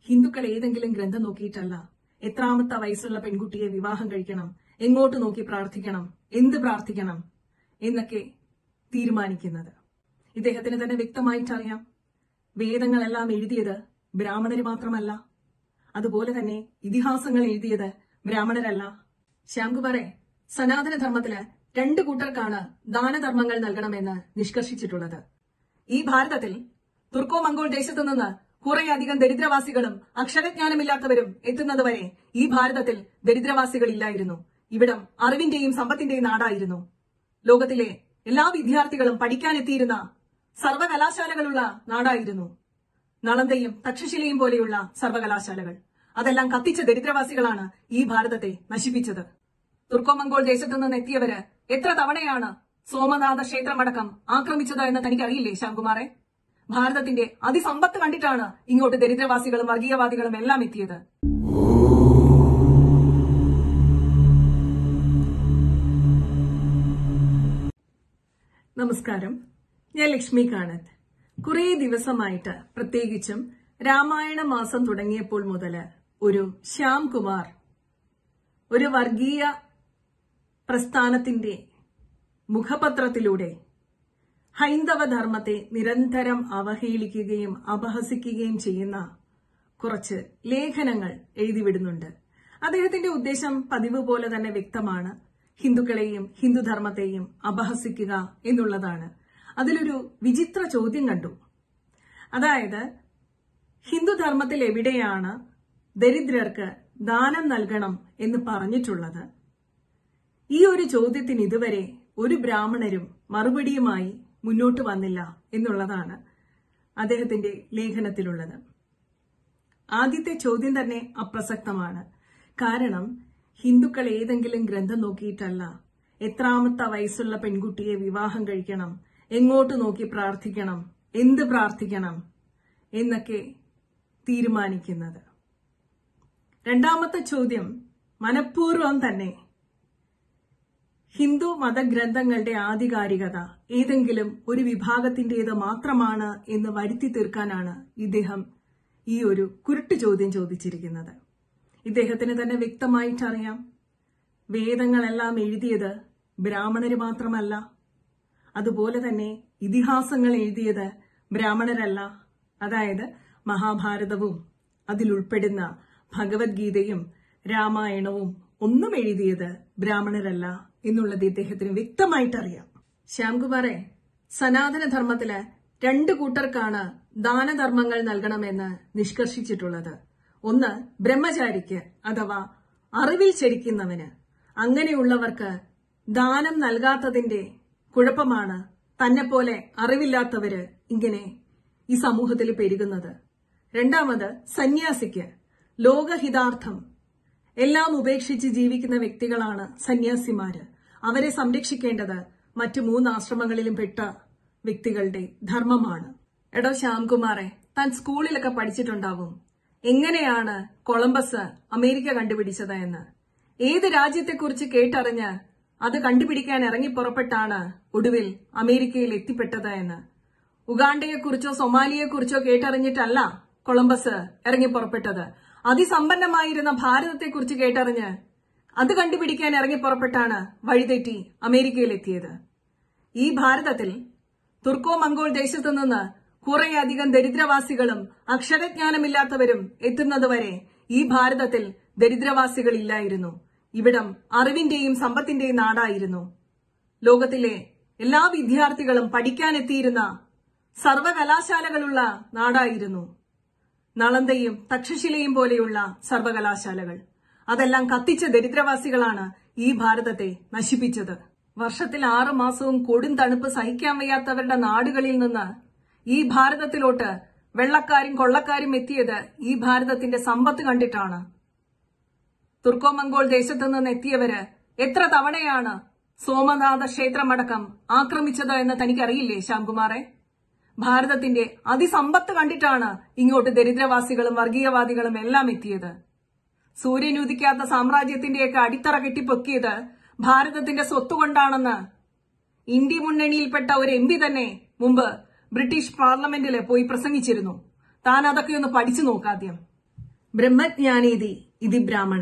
ഹിന്ദുക്കൾ ഏതെങ്കിലും ഗ്രന്ഥം നോക്കിയിട്ടല്ല എത്രാമത്തെ വയസ്സുള്ള പെൺകുട്ടിയെ വിവാഹം കഴിക്കണം എങ്ങോട്ട് നോക്കി പ്രാർത്ഥിക്കണം എന്ത് പ്രാർത്ഥിക്കണം എന്നൊക്കെ തീരുമാനിക്കുന്നത് ഇദ്ദേഹത്തിന് തന്നെ വ്യക്തമായിട്ടറിയാം വേദങ്ങളെല്ലാം എഴുതിയത് ബ്രാഹ്മണര് മാത്രമല്ല അതുപോലെ തന്നെ ഇതിഹാസങ്ങൾ എഴുതിയത് ബ്രാഹ്മണരല്ല ശ്യാംകുമാറെ സനാതന ധർമ്മത്തില് രണ്ടു കൂട്ടർക്കാണ് ദാനധർമ്മങ്ങൾ നൽകണമെന്ന് നിഷ്കർഷിച്ചിട്ടുള്ളത് ഈ ഭാരതത്തിൽ തുർക്കോ മംഗോൾ ദേശത്തു നിന്ന് കുറേയധികം ദരിദ്രവാസികളും അക്ഷരജ്ഞാനമില്ലാത്തവരും എത്തുന്നതുവരെ ഈ ഭാരതത്തിൽ ദരിദ്രവാസികൾ ഇല്ലായിരുന്നു ഇവിടം അറിവിന്റെയും സമ്പത്തിന്റെയും നാടായിരുന്നു ലോകത്തിലെ എല്ലാ വിദ്യാർത്ഥികളും പഠിക്കാനെത്തിയിരുന്ന സർവകലാശാലകളുള്ള നാടായിരുന്നു നളന്തയും തക്ഷശിലയും പോലെയുള്ള സർവകലാശാലകൾ അതെല്ലാം കത്തിച്ച ദരിദ്രവാസികളാണ് ഈ ഭാരതത്തെ നശിപ്പിച്ചത് തുർക്കോമംഗോൾ ദേശത്തു നിന്ന് എത്തിയവര് എത്ര തവണയാണ് സോമനാഥ ക്ഷേത്രമടക്കം ആക്രമിച്ചത് എന്ന് തനിക്കറിയില്ലേ ശ്യാംകുമാറെ ഭാരതത്തിന്റെ അതിസമ്പത്ത് കണ്ടിട്ടാണ് ഇങ്ങോട്ട് ദരിദ്രവാസികളും വർഗീയവാദികളും എല്ലാം എത്തിയത് നമസ്കാരം ഞാൻ ലക്ഷ്മി കാണത്ത് കുറേ ദിവസമായിട്ട് പ്രത്യേകിച്ചും രാമായണ മാസം തുടങ്ങിയപ്പോൾ മുതല് ഒരു ശ്യാം കുമാർ ഒരു വർഗീയ പ്രസ്ഥാനത്തിന്റെ മുഖപത്രത്തിലൂടെ ഹൈന്ദവ ധർമ്മത്തെ നിരന്തരം അവഹേളിക്കുകയും അപഹസിക്കുകയും ചെയ്യുന്ന കുറച്ച് ലേഖനങ്ങൾ എഴുതിവിടുന്നുണ്ട് അദ്ദേഹത്തിന്റെ ഉദ്ദേശം പതിവ് പോലെ തന്നെ വ്യക്തമാണ് ഹിന്ദുക്കളെയും ഹിന്ദുധർമ്മത്തെയും അപഹസിക്കുക എന്നുള്ളതാണ് അതിലൊരു വിചിത്ര ചോദ്യം കണ്ടു അതായത് ഹിന്ദുധർമ്മത്തിൽ എവിടെയാണ് ദരിദ്രർക്ക് ദാനം നൽകണം എന്ന് പറഞ്ഞിട്ടുള്ളത് ഈ ഒരു ചോദ്യത്തിന് ഇതുവരെ ഒരു ബ്രാഹ്മണരും മറുപടിയുമായി മുന്നോട്ട് വന്നില്ല എന്നുള്ളതാണ് അദ്ദേഹത്തിന്റെ ലേഖനത്തിലുള്ളത് ആദ്യത്തെ ചോദ്യം തന്നെ അപ്രസക്തമാണ് കാരണം ഹിന്ദുക്കൾ ഏതെങ്കിലും ഗ്രന്ഥം നോക്കിയിട്ടല്ല എത്രാമത്തെ വയസ്സുള്ള പെൺകുട്ടിയെ വിവാഹം കഴിക്കണം എങ്ങോട്ട് നോക്കി പ്രാർത്ഥിക്കണം എന്ത് പ്രാർത്ഥിക്കണം എന്നൊക്കെ തീരുമാനിക്കുന്നത് രണ്ടാമത്തെ ചോദ്യം മനഃപൂർവ്വം തന്നെ ഹിന്ദു മതഗ്രന്ഥങ്ങളുടെ ആധികാരികത ഏതെങ്കിലും ഒരു വിഭാഗത്തിന്റേത് മാത്രമാണ് എന്ന് വരുത്തി തീർക്കാനാണ് ഇദ്ദേഹം ഈ ഒരു കുരുട്ട് ചോദ്യം ചോദിച്ചിരിക്കുന്നത് ഇദ്ദേഹത്തിന് തന്നെ വ്യക്തമായിട്ടറിയാം വേദങ്ങളെല്ലാം എഴുതിയത് ബ്രാഹ്മണര് മാത്രമല്ല അതുപോലെ തന്നെ ഇതിഹാസങ്ങൾ എഴുതിയത് ബ്രാഹ്മണരല്ല അതായത് മഹാഭാരതവും അതിലുൾപ്പെടുന്ന ഭഗവത്ഗീതയും രാമായണവും ഒന്നും എഴുതിയത് ബ്രാഹ്മണരല്ല എന്നുള്ളത് ഇദ്ദേഹത്തിന് വ്യക്തമായിട്ടറിയാം ശ്യാംകുമാറെ സനാതന ധർമ്മത്തില് രണ്ടു കൂട്ടർക്കാണ് ദാനധർമ്മങ്ങൾ നൽകണമെന്ന് നിഷ്കർഷിച്ചിട്ടുള്ളത് ഒന്ന് ബ്രഹ്മചാരിക്ക് അഥവാ അറിവിൽ ചരിക്കുന്നവന് അങ്ങനെയുള്ളവർക്ക് ദാനം നൽകാത്തതിന്റെ കുഴപ്പമാണ് തന്നെ പോലെ അറിവില്ലാത്തവര് ഇങ്ങനെ ഈ സമൂഹത്തിൽ പെരുകുന്നത് രണ്ടാമത് സന്യാസിക്ക് ലോകഹിതാർത്ഥം എല്ലാം ഉപേക്ഷിച്ച് ജീവിക്കുന്ന വ്യക്തികളാണ് സന്യാസിമാര് അവരെ സംരക്ഷിക്കേണ്ടത് മറ്റു മൂന്ന് ആശ്രമങ്ങളിലും പെട്ട വ്യക്തികളുടെ ധർമ്മമാണ് എടോ ശ്യാംകുമാറെ താൻ സ്കൂളിലൊക്കെ പഠിച്ചിട്ടുണ്ടാവും എങ്ങനെയാണ് കൊളംബസ് അമേരിക്ക കണ്ടുപിടിച്ചത് എന്ന് ഏത് രാജ്യത്തെക്കുറിച്ച് കേട്ടറിഞ്ഞ് അത് കണ്ടുപിടിക്കാൻ ഇറങ്ങി പുറപ്പെട്ടാണ് ഒടുവിൽ അമേരിക്കയിൽ എത്തിപ്പെട്ടത് എന്ന് ഉഗാണ്ടയെക്കുറിച്ചോ സൊമാലിയെക്കുറിച്ചോ കേട്ടറിഞ്ഞിട്ടല്ല കൊളംബസ് ഇറങ്ങി പുറപ്പെട്ടത് അതിസമ്പന്നമായിരുന്ന ഭാരതത്തെക്കുറിച്ച് കേട്ടറിഞ്ഞ് അത് കണ്ടുപിടിക്കാൻ ഇറങ്ങി പുറപ്പെട്ടാണ് വഴിതെറ്റി അമേരിക്കയിലെത്തിയത് ഈ ഭാരതത്തിൽ തുർക്കോ മംഗോൾ ദേശത്തു നിന്ന് കുറേയധികം ദരിദ്രവാസികളും അക്ഷരജ്ഞാനമില്ലാത്തവരും എത്തുന്നതുവരെ ഈ ഭാരതത്തിൽ ദരിദ്രവാസികൾ ഇല്ലായിരുന്നു ഇവിടം അറിവിന്റെയും സമ്പത്തിന്റെയും നാടായിരുന്നു ലോകത്തിലെ എല്ലാ വിദ്യാർത്ഥികളും പഠിക്കാനെത്തിയിരുന്ന സർവകലാശാലകളുള്ള നാടായിരുന്നു നളന്തയും തക്ഷശിലയും പോലെയുള്ള സർവകലാശാലകൾ അതെല്ലാം കത്തിച്ച ദരിദ്രവാസികളാണ് ഈ ഭാരതത്തെ നശിപ്പിച്ചത് വർഷത്തിൽ ആറു മാസവും കൊടും തണുപ്പ് സഹിക്കാൻ വയ്യാത്തവരുടെ നാടുകളിൽ നിന്ന് ഈ ഭാരതത്തിലോട്ട് വെള്ളക്കാരും കൊള്ളക്കാരും എത്തിയത് ഈ ഭാരതത്തിന്റെ സമ്പത്ത് കണ്ടിട്ടാണ് തുർക്കോ മംഗോൾ ദേശത്തു നിന്ന് എത്തിയവര് എത്ര തവണയാണ് സോമനാഥ ക്ഷേത്രമടക്കം ആക്രമിച്ചത് എന്ന് തനിക്കറിയില്ലേ ശ്യാംകുമാറെ ഭാരതത്തിന്റെ അതിസമ്പത്ത് കണ്ടിട്ടാണ് ഇങ്ങോട്ട് ദരിദ്രവാസികളും വർഗീയവാദികളും എല്ലാം എത്തിയത് സൂര്യൻ ഉദിക്കാത്ത സാമ്രാജ്യത്തിന്റെയൊക്കെ അടിത്തറ കെട്ടിപ്പൊക്കിയത് ഭാരതത്തിന്റെ സ്വത്തുകൊണ്ടാണെന്ന് ഇന്ത്യ മുന്നണിയിൽപ്പെട്ട ഒരു എം പി തന്നെ മുമ്പ് ബ്രിട്ടീഷ് പാർലമെന്റിൽ പോയി പ്രസംഗിച്ചിരുന്നു താൻ അതൊക്കെ ഒന്ന് പഠിച്ചു നോക്കാദ്യം ബ്രഹ്മജ്ഞാനീതി ഇതി ബ്രാഹ്മണ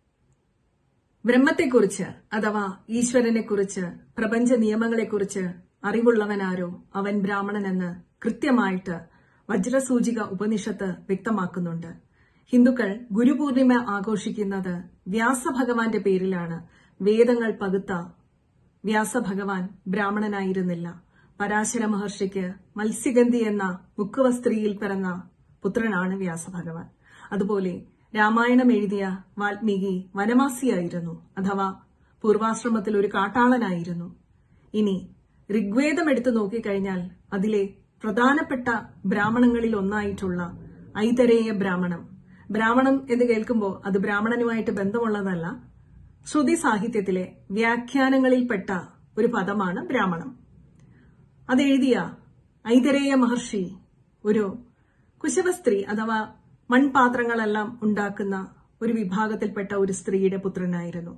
ബ്രഹ്മത്തെക്കുറിച്ച് അഥവാ ഈശ്വരനെക്കുറിച്ച് പ്രപഞ്ച നിയമങ്ങളെക്കുറിച്ച് അറിവുള്ളവനാരോ അവൻ ബ്രാഹ്മണനെന്ന് കൃത്യമായിട്ട് വജ്രസൂചിക ഉപനിഷത്ത് വ്യക്തമാക്കുന്നുണ്ട് ഹിന്ദുക്കൾ ഗുരുപൂർണിമ ആഘോഷിക്കുന്നത് വ്യാസഭഗവാന്റെ പേരിലാണ് വേദങ്ങൾ പകുത്ത വ്യാസഭഗവാൻ ബ്രാഹ്മണനായിരുന്നില്ല പരാശര മഹർഷിക്ക് മത്സ്യഗന്ധി എന്ന മുക്കുവസ്ത്രീയിൽ പിറന്ന പുത്രനാണ് വ്യാസഭഗവാൻ അതുപോലെ രാമായണം എഴുതിയ വാൽമീകി വനവാസിയായിരുന്നു അഥവാ പൂർവാശ്രമത്തിൽ ഒരു കാട്ടാളനായിരുന്നു ഇനി ഋഗ്വേദം എടുത്തു നോക്കിക്കഴിഞ്ഞാൽ അതിലെ പ്രധാനപ്പെട്ട ബ്രാഹ്മണങ്ങളിൽ ഒന്നായിട്ടുള്ള ഐതരേയ ബ്രാഹ്മണം ബ്രാഹ്മണം എന്ന് കേൾക്കുമ്പോൾ അത് ബ്രാഹ്മണനുമായിട്ട് ബന്ധമുള്ളതല്ല ശ്രുതി സാഹിത്യത്തിലെ വ്യാഖ്യാനങ്ങളിൽപ്പെട്ട ഒരു പദമാണ് ബ്രാഹ്മണം അതെഴുതിയ ഐതരേയ മഹർഷി ഒരു കുശവസ്ത്രീ അഥവാ മൺപാത്രങ്ങളെല്ലാം ഉണ്ടാക്കുന്ന ഒരു വിഭാഗത്തിൽപ്പെട്ട ഒരു സ്ത്രീയുടെ പുത്രനായിരുന്നു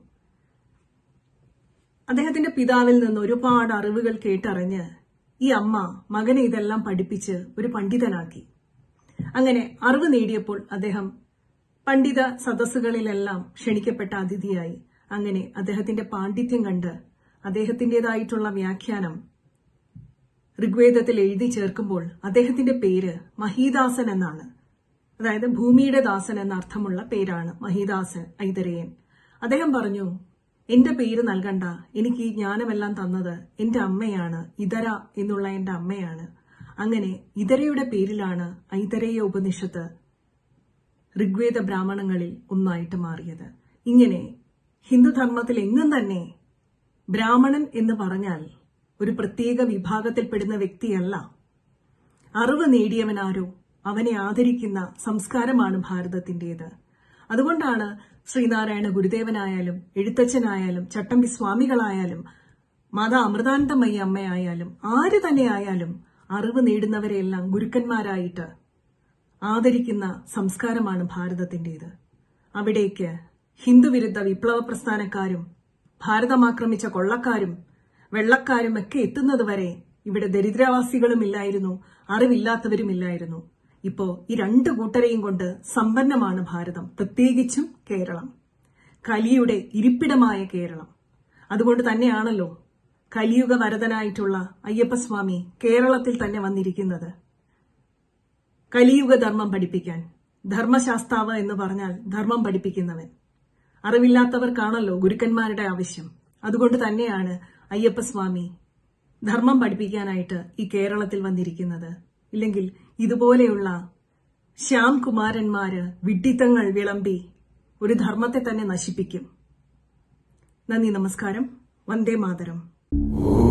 അദ്ദേഹത്തിന്റെ പിതാവിൽ നിന്ന് ഒരുപാട് അറിവുകൾ കേട്ടറിഞ്ഞ് ഈ അമ്മ മകനെ ഇതെല്ലാം പഠിപ്പിച്ച് ഒരു പണ്ഡിതനാക്കി അങ്ങനെ അറിവ് നേടിയപ്പോൾ അദ്ദേഹം പണ്ഡിത സദസ്സുകളിലെല്ലാം ക്ഷണിക്കപ്പെട്ട അതിഥിയായി അങ്ങനെ അദ്ദേഹത്തിന്റെ പാണ്ഡിത്യം കണ്ട് അദ്ദേഹത്തിന്റേതായിട്ടുള്ള വ്യാഖ്യാനം ഋഗ്വേദത്തിൽ എഴുതി ചേർക്കുമ്പോൾ അദ്ദേഹത്തിന്റെ പേര് മഹീദാസൻ എന്നാണ് അതായത് ഭൂമിയുടെ ദാസൻ എന്ന അർത്ഥമുള്ള പേരാണ് മഹീദാസൻ ഐതരേയൻ അദ്ദേഹം പറഞ്ഞു എന്റെ പേര് നൽകണ്ട എനിക്ക് ഈ ജ്ഞാനമെല്ലാം തന്നത് എന്റെ അമ്മയാണ് ഇതര എന്നുള്ള എന്റെ അമ്മയാണ് അങ്ങനെ ഇതരയുടെ പേരിലാണ് ഐതരേയ ഉപനിഷത്ത് ഋഗ്വേദ ബ്രാഹ്മണങ്ങളിൽ ഒന്നായിട്ട് മാറിയത് ഇങ്ങനെ ഹിന്ദുധർമ്മത്തിൽ എങ്ങും തന്നെ ബ്രാഹ്മണൻ എന്ന് പറഞ്ഞാൽ ഒരു പ്രത്യേക വിഭാഗത്തിൽപ്പെടുന്ന വ്യക്തിയല്ല അറിവ് നേടിയവനാരോ അവനെ ആദരിക്കുന്ന സംസ്കാരമാണ് ഭാരതത്തിന്റേത് അതുകൊണ്ടാണ് ശ്രീനാരായണ ഗുരുദേവനായാലും എഴുത്തച്ഛനായാലും ചട്ടമ്പി സ്വാമികളായാലും മാതാ അമൃതാനന്ദമയ്യ അമ്മയായാലും ആര് തന്നെ ആയാലും അറിവ് നേടുന്നവരെയെല്ലാം ഗുരുക്കന്മാരായിട്ട് ആദരിക്കുന്ന സംസ്കാരമാണ് ഭാരതത്തിന്റേത് അവിടേക്ക് ഹിന്ദുവിരുദ്ധ വിപ്ലവ പ്രസ്ഥാനക്കാരും ഭാരതമാക്രമിച്ച കൊള്ളക്കാരും വെള്ളക്കാരും ഒക്കെ എത്തുന്നതുവരെ ഇവിടെ ദരിദ്രവാസികളും ഇല്ലായിരുന്നു അറിവില്ലാത്തവരുമില്ലായിരുന്നു ഇപ്പോ ഈ രണ്ട് കൂട്ടരെയും കൊണ്ട് സമ്പന്നമാണ് ഭാരതം പ്രത്യേകിച്ചും കേരളം കലിയുടെ ഇരിപ്പിടമായ കേരളം അതുകൊണ്ട് തന്നെയാണല്ലോ കലിയുഗ വരദനായിട്ടുള്ള അയ്യപ്പസ്വാമി കേരളത്തിൽ തന്നെ വന്നിരിക്കുന്നത് കലിയുഗ ധർമ്മം പഠിപ്പിക്കാൻ ധർമ്മശാസ്താവ് എന്ന് പറഞ്ഞാൽ ധർമ്മം പഠിപ്പിക്കുന്നവൻ അറിവില്ലാത്തവർക്കാണല്ലോ ഗുരുക്കന്മാരുടെ ആവശ്യം അതുകൊണ്ട് തന്നെയാണ് അയ്യപ്പസ്വാമി ധർമ്മം പഠിപ്പിക്കാനായിട്ട് ഈ കേരളത്തിൽ വന്നിരിക്കുന്നത് ഇല്ലെങ്കിൽ ഇതുപോലെയുള്ള ശ്യാം കുമാരന്മാര് വിഡ്ഢിത്തങ്ങൾ വിളമ്പി ഒരു ധർമ്മത്തെ തന്നെ നശിപ്പിക്കും നന്ദി നമസ്കാരം വന്ദേ മാതരം